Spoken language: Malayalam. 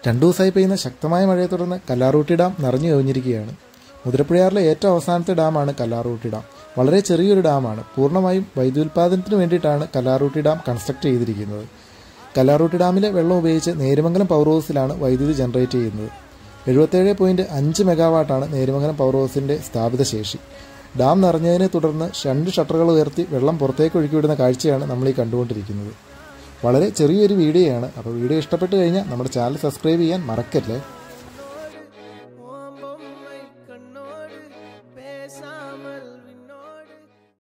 രണ്ടു ദിവസമായി പെയ്യുന്ന ശക്തമായ മഴയെ തുടർന്ന് കല്ലാറൂട്ടി ഡാം നിറഞ്ഞു കവിഞ്ഞിരിക്കുകയാണ് മുതിരപ്പുഴയാറിലെ ഏറ്റവും അവസാനത്തെ ഡാമാണ് കല്ലാറൂട്ടി ഡാം വളരെ ചെറിയൊരു ഡാമാണ് പൂർണ്ണമായും വൈദ്യുത്പാദനത്തിന് വേണ്ടിയിട്ടാണ് കല്ലാറൂട്ടി ഡാം കൺസ്ട്രക്ട് ചെയ്തിരിക്കുന്നത് കല്ലാറൂട്ടി ഡാമിലെ വെള്ളം ഉപയോഗിച്ച് നേരുമംഗലം പവർ ഹൗസിലാണ് വൈദ്യുതി ജനറേറ്റ് ചെയ്യുന്നത് എഴുപത്തേഴ് പോയിൻറ്റ് അഞ്ച് മെഗാവാട്ടാണ് നേരുമംഗലം പവർ ഹൗസിൻ്റെ സ്ഥാപിത ശേഷി ഡാം നിറഞ്ഞതിനെ തുടർന്ന് രണ്ട് ഷട്ടറുകൾ ഉയർത്തി വെള്ളം പുറത്തേക്ക് ഒഴുക്കിവിടുന്ന കാഴ്ചയാണ് നമ്മൾ ഈ കണ്ടുകൊണ്ടിരിക്കുന്നത് വളരെ ചെറിയൊരു വീഡിയോയാണ് അപ്പോൾ വീഡിയോ ഇഷ്ടപ്പെട്ട് കഴിഞ്ഞാൽ നമ്മുടെ ചാനൽ സബ്സ്ക്രൈബ് ചെയ്യാൻ മറക്കല്ലേ